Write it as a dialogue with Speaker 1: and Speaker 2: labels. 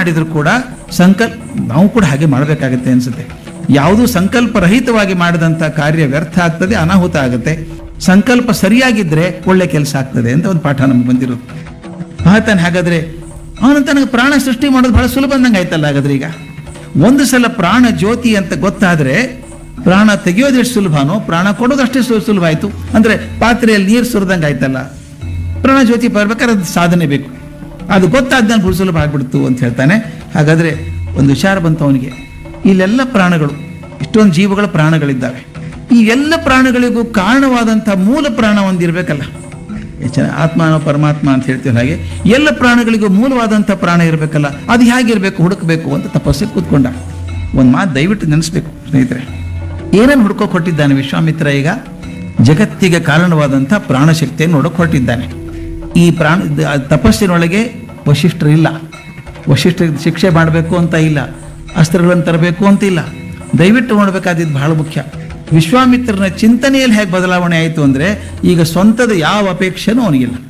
Speaker 1: ಮಾಡಿದ್ರು ಕೂಡ ಸಂಕಲ್ಪ ನಾವು ಕೂಡ ಹಾಗೆ ಮಾಡಬೇಕಾಗತ್ತೆ ಅನ್ಸುತ್ತೆ ಯಾವುದು ಸಂಕಲ್ಪ ರಹಿತವಾಗಿ ಮಾಡಿದಂಥ ಕಾರ್ಯ ವ್ಯರ್ಥ ಆಗ್ತದೆ ಅನಾಹುತ ಆಗುತ್ತೆ ಸಂಕಲ್ಪ ಸರಿಯಾಗಿದ್ರೆ ಒಳ್ಳೆ ಕೆಲಸ ಆಗ್ತದೆ ಅಂತ ಒಂದು ಪಾಠ ನಮ್ಗೆ ಬಂದಿರೋದು ಮಹಾತನ್ ಹಾಗಾದ್ರೆ ಅವನು ತನಗೆ ಪ್ರಾಣ ಸೃಷ್ಟಿ ಮಾಡೋದು ಬಹಳ ಸುಲಭ ಅಂದಂಗೆ ಆಯ್ತಲ್ಲ ಹಾಗಾದ್ರೆ ಈಗ ಒಂದು ಸಲ ಪ್ರಾಣ ಜ್ಯೋತಿ ಅಂತ ಗೊತ್ತಾದ್ರೆ ಪ್ರಾಣ ತೆಗೆಯೋದು ಎಷ್ಟು ಸುಲಭನೋ ಪ್ರಾಣ ಕೊಡೋದು ಅಷ್ಟೇ ಸು- ಸುಲಭ ಆಯ್ತು ಅಂದ್ರೆ ಪಾತ್ರೆಯಲ್ಲಿ ನೀರು ಸುರಿದಂಗೆ ಆಯ್ತಲ್ಲ ಪ್ರಾಣ ಜ್ಯೋತಿ ಬರ್ಬೇಕಾದ್ರೆ ಅದು ಸಾಧನೆ ಬೇಕು ಅದು ಗೊತ್ತಾದ್ಮೇಲೆ ಬಹಳ ಸುಲಭ ಆಗ್ಬಿಡ್ತು ಅಂತ ಹೇಳ್ತಾನೆ ಹಾಗಾದ್ರೆ ಒಂದು ವಿಚಾರ ಬಂತು ಅವನಿಗೆ ಇಲ್ಲೆಲ್ಲ ಪ್ರಾಣಗಳು ಇಷ್ಟೊಂದು ಜೀವಗಳ ಪ್ರಾಣಗಳಿದ್ದಾವೆ ಈ ಎಲ್ಲ ಪ್ರಾಣಗಳಿಗೂ ಕಾರಣವಾದಂಥ ಮೂಲ ಪ್ರಾಣ ಒಂದಿರಬೇಕಲ್ಲ ಹೆಚ್ಚಿನ ಆತ್ಮ ಪರಮಾತ್ಮ ಅಂತ ಹೇಳ್ತೀವಿ ಹಾಗೆ ಎಲ್ಲ ಪ್ರಾಣಗಳಿಗೂ ಮೂಲವಾದಂಥ ಪ್ರಾಣ ಇರಬೇಕಲ್ಲ ಅದು ಹೇಗಿರಬೇಕು ಹುಡುಕಬೇಕು ಅಂತ ತಪಸ್ಸಿಗೆ ಕೂತ್ಕೊಂಡ ಒಂದು ಮಾತು ದಯವಿಟ್ಟು ನೆನೆಸ್ಬೇಕು ಸ್ನೇಹಿತರೆ ಏನನ್ನು ಹುಡ್ಕೋಕ್ ಹೊಟ್ಟಿದ್ದಾನೆ ವಿಶ್ವಾಮಿತ್ರ ಈಗ ಜಗತ್ತಿಗೆ ಕಾರಣವಾದಂಥ ಪ್ರಾಣಶಕ್ತಿಯನ್ನು ನೋಡೋಕೆ ಹೊರಟಿದ್ದಾನೆ ಈ ಪ್ರಾಣ ದ- ಆ ತಪಸ್ಸಿನೊಳಗೆ ವಶಿಷ್ಠರು ಇಲ್ಲ ವಶಿಷ್ಠರಿಗೆ ಶಿಕ್ಷೆ ಮಾಡಬೇಕು ಅಂತ ಇಲ್ಲ ಅಸ್ತ್ರಗಳನ್ನು ತರಬೇಕು ಅಂತ ಇಲ್ಲ ದಯವಿಟ್ಟು ನೋಡಬೇಕಾದಿದ್ದು ಬಹಳ ಮುಖ್ಯ ವಿಶ್ವಾಮಿತ್ರನ ಚಿಂತನೆಯಲ್ಲಿ ಹೇಗೆ ಬದಲಾವಣೆ ಆಯಿತು ಅಂದರೆ ಈಗ ಸ್ವಂತದ ಯಾವ ಅಪೇಕ್ಷೆನೂ ಅವನಿಗಿಲ್ಲ